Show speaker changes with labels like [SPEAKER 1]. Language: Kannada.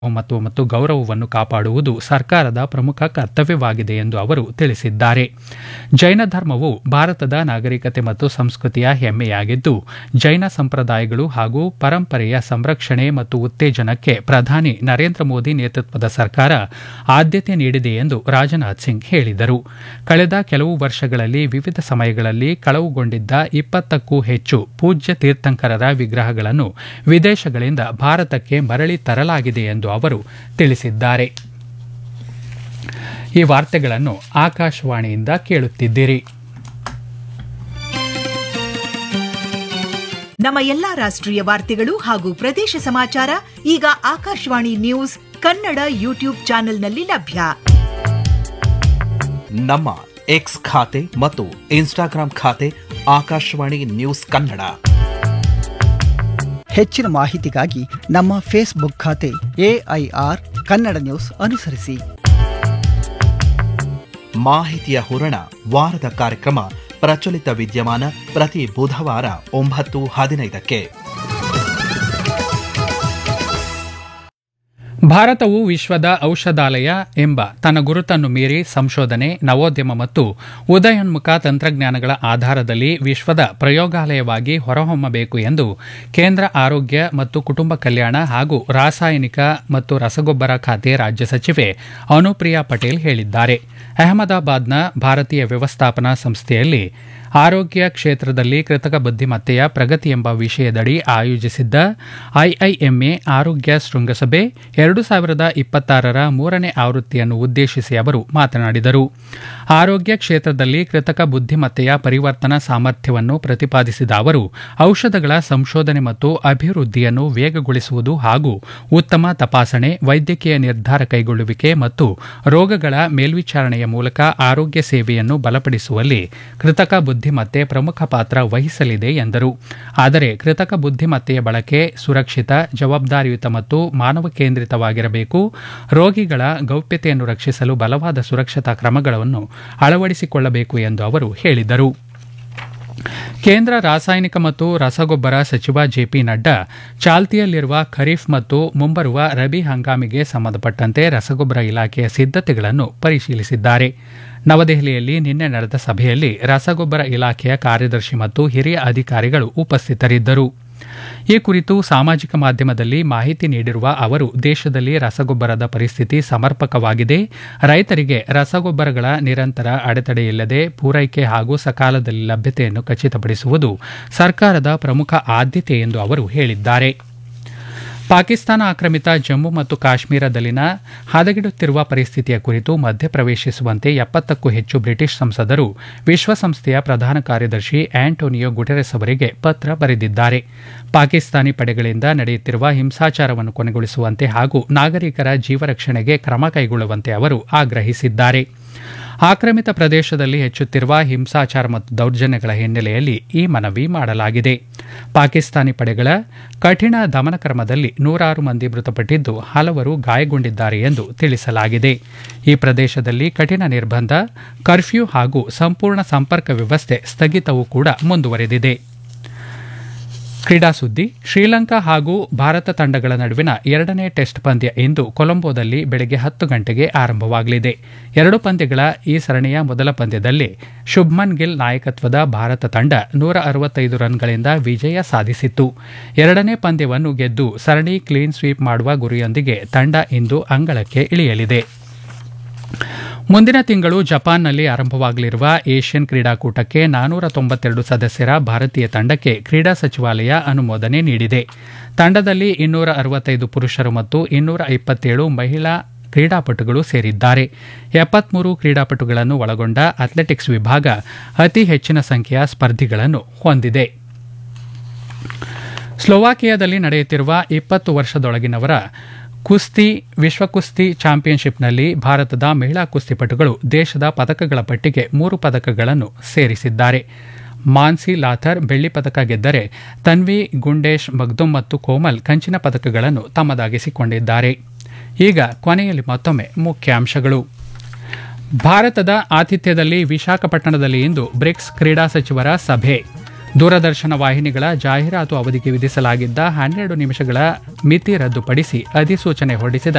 [SPEAKER 1] ಮಹತ್ವ ಮತ್ತು ಗೌರವವನ್ನು ಕಾಪಾಡುವುದು ಸರ್ಕಾರದ ಪ್ರಮುಖ ಕರ್ತವ್ಯವಾಗಿದೆ ಎಂದು ಅವರು ತಿಳಿಸಿದ್ದಾರೆ ಜೈನ ಧರ್ಮವು ಭಾರತದ ನಾಗರಿಕತೆ ಮತ್ತು ಸಂಸ್ಕೃತಿಯ ಹೆಮ್ಮೆಯಾಗಿದ್ದು ಜೈನ ಸಂಪ್ರದಾಯಗಳು ಹಾಗೂ ಪರಂಪರೆಯ ಸಂರಕ್ಷಣೆ ಮತ್ತು ಉತ್ತೇಜನಕ್ಕೆ ಪ್ರಧಾನಿ ನರೇಂದ್ರ ಮೋದಿ ನೇತೃತ್ವದ ಸರ್ಕಾರ ಆದ್ಯತೆ ನೀಡಿದೆ ಎಂದು ರಾಜನಾಥ್ ಸಿಂಗ್ ಹೇಳಿದರು ಕಳೆದ ಕೆಲವು ವರ್ಷಗಳಲ್ಲಿ ವಿವಿಧ ಸಮಯಗಳಲ್ಲಿ ಕಳವುಗೊಂಡಿದ್ದ ಇಪ್ಪತ್ತಕ್ಕೂ ಹೆಚ್ಚು ಪೂಜ್ಯ ತೀರ್ಥಂಕರರ ವಿಗ್ರಹಗಳನ್ನು ವಿದೇಶಗಳಿಂದ ಭಾರತಕ್ಕೆ ಮರಳಿ ತರಲಾಗಿದೆ ಎಂದು ಅವರು ತಿಳಿಸಿದ್ದಾರೆ ಈ ವಾರ್ತೆಗಳನ್ನು ಆಕಾಶವಾಣಿಯಿಂದ ಕೇಳುತ್ತಿದ್ದೀರಿ
[SPEAKER 2] ನಮ್ಮ ಎಲ್ಲಾ ರಾಷ್ಟ್ರೀಯ ವಾರ್ತೆಗಳು ಹಾಗೂ ಪ್ರದೇಶ ಸಮಾಚಾರ ಈಗ ಆಕಾಶವಾಣಿ ನ್ಯೂಸ್ ಕನ್ನಡ ಯೂಟ್ಯೂಬ್ ಚಾನೆಲ್ನಲ್ಲಿ ಲಭ್ಯ
[SPEAKER 3] ನಮ್ಮ ಎಕ್ಸ್ ಖಾತೆ ಮತ್ತು ಇನ್ಸ್ಟಾಗ್ರಾಂ ಖಾತೆ ಆಕಾಶವಾಣಿ ನ್ಯೂಸ್ ಕನ್ನಡ
[SPEAKER 4] ಹೆಚ್ಚಿನ ಮಾಹಿತಿಗಾಗಿ ನಮ್ಮ ಫೇಸ್ಬುಕ್ ಖಾತೆ ಎಐಆರ್ ಕನ್ನಡ ನ್ಯೂಸ್ ಅನುಸರಿಸಿ
[SPEAKER 3] ಮಾಹಿತಿಯ ಹೂರಣ ವಾರದ ಕಾರ್ಯಕ್ರಮ ಪ್ರಚಲಿತ ವಿದ್ಯಮಾನ ಪ್ರತಿ ಬುಧವಾರ ಒಂಬತ್ತು ಹದಿನೈದಕ್ಕೆ
[SPEAKER 1] ಭಾರತವು ವಿಶ್ವದ ಔಷಧಾಲಯ ಎಂಬ ತನ್ನ ಗುರುತನ್ನು ಮೀರಿ ಸಂಶೋಧನೆ ನವೋದ್ಯಮ ಮತ್ತು ಉದಯೋನ್ಮುಖ ತಂತ್ರಜ್ಞಾನಗಳ ಆಧಾರದಲ್ಲಿ ವಿಶ್ವದ ಪ್ರಯೋಗಾಲಯವಾಗಿ ಹೊರಹೊಮ್ಮಬೇಕು ಎಂದು ಕೇಂದ್ರ ಆರೋಗ್ಯ ಮತ್ತು ಕುಟುಂಬ ಕಲ್ಯಾಣ ಹಾಗೂ ರಾಸಾಯನಿಕ ಮತ್ತು ರಸಗೊಬ್ಬರ ಖಾತೆ ರಾಜ್ಯ ಸಚಿವೆ ಅನುಪ್ರಿಯಾ ಪಟೇಲ್ ಹೇಳಿದ್ದಾರೆ ಅಹಮದಾಬಾದ್ನ ಭಾರತೀಯ ವ್ಯವಸ್ಥಾಪನಾ ಸಂಸ್ಥೆಯಲ್ಲಿ ಆರೋಗ್ಯ ಕ್ಷೇತ್ರದಲ್ಲಿ ಕೃತಕ ಬುದ್ಧಿಮತ್ತೆಯ ಪ್ರಗತಿ ಎಂಬ ವಿಷಯದಡಿ ಆಯೋಜಿಸಿದ್ದ ಐಐಎಂಎ ಆರೋಗ್ಯ ಶೃಂಗಸಭೆ ಎರಡು ಸಾವಿರದ ಇಪ್ಪತ್ತಾರರ ಮೂರನೇ ಆವೃತ್ತಿಯನ್ನು ಉದ್ದೇಶಿಸಿ ಅವರು ಮಾತನಾಡಿದರು ಆರೋಗ್ಯ ಕ್ಷೇತ್ರದಲ್ಲಿ ಕೃತಕ ಬುದ್ಧಿಮತ್ತೆಯ ಪರಿವರ್ತನಾ ಸಾಮರ್ಥ್ಯವನ್ನು ಪ್ರತಿಪಾದಿಸಿದ ಅವರು ಔಷಧಗಳ ಸಂಶೋಧನೆ ಮತ್ತು ಅಭಿವೃದ್ಧಿಯನ್ನು ವೇಗಗೊಳಿಸುವುದು ಹಾಗೂ ಉತ್ತಮ ತಪಾಸಣೆ ವೈದ್ಯಕೀಯ ನಿರ್ಧಾರ ಕೈಗೊಳ್ಳುವಿಕೆ ಮತ್ತು ರೋಗಗಳ ಮೇಲ್ವಿಚಾರಣೆಯ ಮೂಲಕ ಆರೋಗ್ಯ ಸೇವೆಯನ್ನು ಬಲಪಡಿಸುವಲ್ಲಿ ಕೃತಕ ಬುದ್ಧಿಮತ್ತೆ ಪ್ರಮುಖ ಪಾತ್ರ ವಹಿಸಲಿದೆ ಎಂದರು ಆದರೆ ಕೃತಕ ಬುದ್ಧಿಮತ್ತೆಯ ಬಳಕೆ ಸುರಕ್ಷಿತ ಜವಾಬ್ದಾರಿಯುತ ಮತ್ತು ಮಾನವ ಕೇಂದ್ರಿತವಾಗಿರಬೇಕು ರೋಗಿಗಳ ಗೌಪ್ಯತೆಯನ್ನು ರಕ್ಷಿಸಲು ಬಲವಾದ ಸುರಕ್ಷತಾ ಕ್ರಮಗಳನ್ನು ಅಳವಡಿಸಿಕೊಳ್ಳಬೇಕು ಎಂದು ಅವರು ಹೇಳಿದರು ಕೇಂದ್ರ ರಾಸಾಯನಿಕ ಮತ್ತು ರಸಗೊಬ್ಬರ ಸಚಿವ ಜೆಪಿ ನಡ್ಡಾ ಚಾಲ್ತಿಯಲ್ಲಿರುವ ಖರೀಫ್ ಮತ್ತು ಮುಂಬರುವ ರಬಿ ಹಂಗಾಮಿಗೆ ಸಂಬಂಧಪಟ್ಟಂತೆ ರಸಗೊಬ್ಬರ ಇಲಾಖೆಯ ಸಿದ್ಧತೆಗಳನ್ನು ಪರಿಶೀಲಿಸಿದ್ದಾರೆ ನವದೆಹಲಿಯಲ್ಲಿ ನಿನ್ನೆ ನಡೆದ ಸಭೆಯಲ್ಲಿ ರಸಗೊಬ್ಬರ ಇಲಾಖೆಯ ಕಾರ್ಯದರ್ಶಿ ಮತ್ತು ಹಿರಿಯ ಅಧಿಕಾರಿಗಳು ಉಪಸ್ಥಿತರಿದ್ದರು ಈ ಕುರಿತು ಸಾಮಾಜಿಕ ಮಾಧ್ಯಮದಲ್ಲಿ ಮಾಹಿತಿ ನೀಡಿರುವ ಅವರು ದೇಶದಲ್ಲಿ ರಸಗೊಬ್ಬರದ ಪರಿಸ್ಥಿತಿ ಸಮರ್ಪಕವಾಗಿದೆ ರೈತರಿಗೆ ರಸಗೊಬ್ಬರಗಳ ನಿರಂತರ ಅಡೆತಡೆಯಿಲ್ಲದೆ ಪೂರೈಕೆ ಹಾಗೂ ಸಕಾಲದಲ್ಲಿ ಲಭ್ಯತೆಯನ್ನು ಖಚಿತಪಡಿಸುವುದು ಸರ್ಕಾರದ ಪ್ರಮುಖ ಆದ್ಯತೆ ಎಂದು ಅವರು ಹೇಳಿದ್ದಾರೆ ಪಾಕಿಸ್ತಾನ ಆಕ್ರಮಿತ ಜಮ್ಮು ಮತ್ತು ಕಾಶ್ಮೀರದಲ್ಲಿನ ಹದಗೆಡುತ್ತಿರುವ ಪರಿಸ್ಥಿತಿಯ ಕುರಿತು ಮಧ್ಯಪ್ರವೇಶಿಸುವಂತೆ ಎಪ್ಪತ್ತಕ್ಕೂ ಹೆಚ್ಚು ಬ್ರಿಟಿಷ್ ಸಂಸದರು ವಿಶ್ವಸಂಸ್ಥೆಯ ಪ್ರಧಾನ ಕಾರ್ಯದರ್ಶಿ ಆಂಟೋನಿಯೋ ಗುಟೆರೆಸ್ ಅವರಿಗೆ ಪತ್ರ ಬರೆದಿದ್ದಾರೆ ಪಾಕಿಸ್ತಾನಿ ಪಡೆಗಳಿಂದ ನಡೆಯುತ್ತಿರುವ ಹಿಂಸಾಚಾರವನ್ನು ಕೊನೆಗೊಳಿಸುವಂತೆ ಹಾಗೂ ನಾಗರಿಕರ ಜೀವರಕ್ಷಣೆಗೆ ಕ್ರಮ ಕೈಗೊಳ್ಳುವಂತೆ ಅವರು ಆಗ್ರಹಿಸಿದ್ದಾರೆ ಆಕ್ರಮಿತ ಪ್ರದೇಶದಲ್ಲಿ ಹೆಚ್ಚುತ್ತಿರುವ ಹಿಂಸಾಚಾರ ಮತ್ತು ದೌರ್ಜನ್ಯಗಳ ಹಿನ್ನೆಲೆಯಲ್ಲಿ ಈ ಮನವಿ ಮಾಡಲಾಗಿದೆ ಪಾಕಿಸ್ತಾನಿ ಪಡೆಗಳ ಕಠಿಣ ದಮನ ಕ್ರಮದಲ್ಲಿ ನೂರಾರು ಮಂದಿ ಮೃತಪಟ್ಟಿದ್ದು ಹಲವರು ಗಾಯಗೊಂಡಿದ್ದಾರೆ ಎಂದು ತಿಳಿಸಲಾಗಿದೆ ಈ ಪ್ರದೇಶದಲ್ಲಿ ಕಠಿಣ ನಿರ್ಬಂಧ ಕರ್ಫ್ಯೂ ಹಾಗೂ ಸಂಪೂರ್ಣ ಸಂಪರ್ಕ ವ್ಯವಸ್ಥೆ ಸ್ಥಗಿತವೂ ಕೂಡ ಮುಂದುವರೆದಿದೆ ಕ್ರೀಡಾ ಸುದ್ದಿ ಶ್ರೀಲಂಕಾ ಹಾಗೂ ಭಾರತ ತಂಡಗಳ ನಡುವಿನ ಎರಡನೇ ಟೆಸ್ಟ್ ಪಂದ್ಯ ಇಂದು ಕೊಲಂಬೋದಲ್ಲಿ ಬೆಳಗ್ಗೆ ಹತ್ತು ಗಂಟೆಗೆ ಆರಂಭವಾಗಲಿದೆ ಎರಡು ಪಂದ್ಯಗಳ ಈ ಸರಣಿಯ ಮೊದಲ ಪಂದ್ಯದಲ್ಲಿ ಶುಭ್ಮನ್ ಗಿಲ್ ನಾಯಕತ್ವದ ಭಾರತ ತಂಡ ನೂರ ಅರವತ್ತೈದು ರನ್ಗಳಿಂದ ವಿಜಯ ಸಾಧಿಸಿತ್ತು ಎರಡನೇ ಪಂದ್ಯವನ್ನು ಗೆದ್ದು ಸರಣಿ ಕ್ಲೀನ್ ಸ್ವೀಪ್ ಮಾಡುವ ಗುರಿಯೊಂದಿಗೆ ತಂಡ ಇಂದು ಅಂಗಳಕ್ಕೆ ಇಳಿಯಲಿದೆ ಮುಂದಿನ ತಿಂಗಳು ಜಪಾನ್ನಲ್ಲಿ ಆರಂಭವಾಗಲಿರುವ ಏಷ್ಯನ್ ಕ್ರೀಡಾಕೂಟಕ್ಕೆ ನಾನೂರ ತೊಂಬತ್ತೆರಡು ಸದಸ್ಯರ ಭಾರತೀಯ ತಂಡಕ್ಕೆ ಕ್ರೀಡಾ ಸಚಿವಾಲಯ ಅನುಮೋದನೆ ನೀಡಿದೆ ತಂಡದಲ್ಲಿ ಇನ್ನೂರ ಅರವತ್ತೈದು ಪುರುಷರು ಮತ್ತು ಇನ್ನೂರ ಇಪ್ಪತ್ತೇಳು ಮಹಿಳಾ ಕ್ರೀಡಾಪಟುಗಳು ಸೇರಿದ್ದಾರೆ ಎಪ್ಪತ್ಮೂರು ಕ್ರೀಡಾಪಟುಗಳನ್ನು ಒಳಗೊಂಡ ಅಥ್ಲೆಟಿಕ್ಸ್ ವಿಭಾಗ ಅತಿ ಹೆಚ್ಚಿನ ಸಂಖ್ಯೆಯ ಸ್ಪರ್ಧಿಗಳನ್ನು ಹೊಂದಿದೆ ಸ್ಲೋವಾಕಿಯಾದಲ್ಲಿ ನಡೆಯುತ್ತಿರುವ ಇಪ್ಪತ್ತು ವರ್ಷದೊಳಗಿನವರ ಕುಸ್ತಿ ವಿಶ್ವ ಕುಸ್ತಿ ಚಾಂಪಿಯನ್ಶಿಪ್ನಲ್ಲಿ ಭಾರತದ ಮಹಿಳಾ ಕುಸ್ತಿಪಟುಗಳು ದೇಶದ ಪದಕಗಳ ಪಟ್ಟಿಗೆ ಮೂರು ಪದಕಗಳನ್ನು ಸೇರಿಸಿದ್ದಾರೆ ಮಾನ್ಸಿ ಲಾಥರ್ ಬೆಳ್ಳಿ ಪದಕ ಗೆದ್ದರೆ ತನ್ವಿ ಗುಂಡೇಶ್ ಮಗ್ದುಮ್ ಮತ್ತು ಕೋಮಲ್ ಕಂಚಿನ ಪದಕಗಳನ್ನು ತಮ್ಮದಾಗಿಸಿಕೊಂಡಿದ್ದಾರೆ ಈಗ ಕೊನೆಯಲ್ಲಿ ಮತ್ತೊಮ್ಮೆ ಮುಖ್ಯಾಂಶಗಳು ಭಾರತದ ಆತಿಥ್ಯದಲ್ಲಿ ವಿಶಾಖಪಟ್ಟಣದಲ್ಲಿ ಇಂದು ಬ್ರಿಕ್ಸ್ ಕ್ರೀಡಾ ಸಚಿವರ ಸಭೆ ದೂರದರ್ಶನ ವಾಹಿನಿಗಳ ಜಾಹೀರಾತು ಅವಧಿಗೆ ವಿಧಿಸಲಾಗಿದ್ದ ಹನ್ನೆರಡು ನಿಮಿಷಗಳ ಮಿತಿ ರದ್ದುಪಡಿಸಿ ಅಧಿಸೂಚನೆ ಹೊರಡಿಸಿದ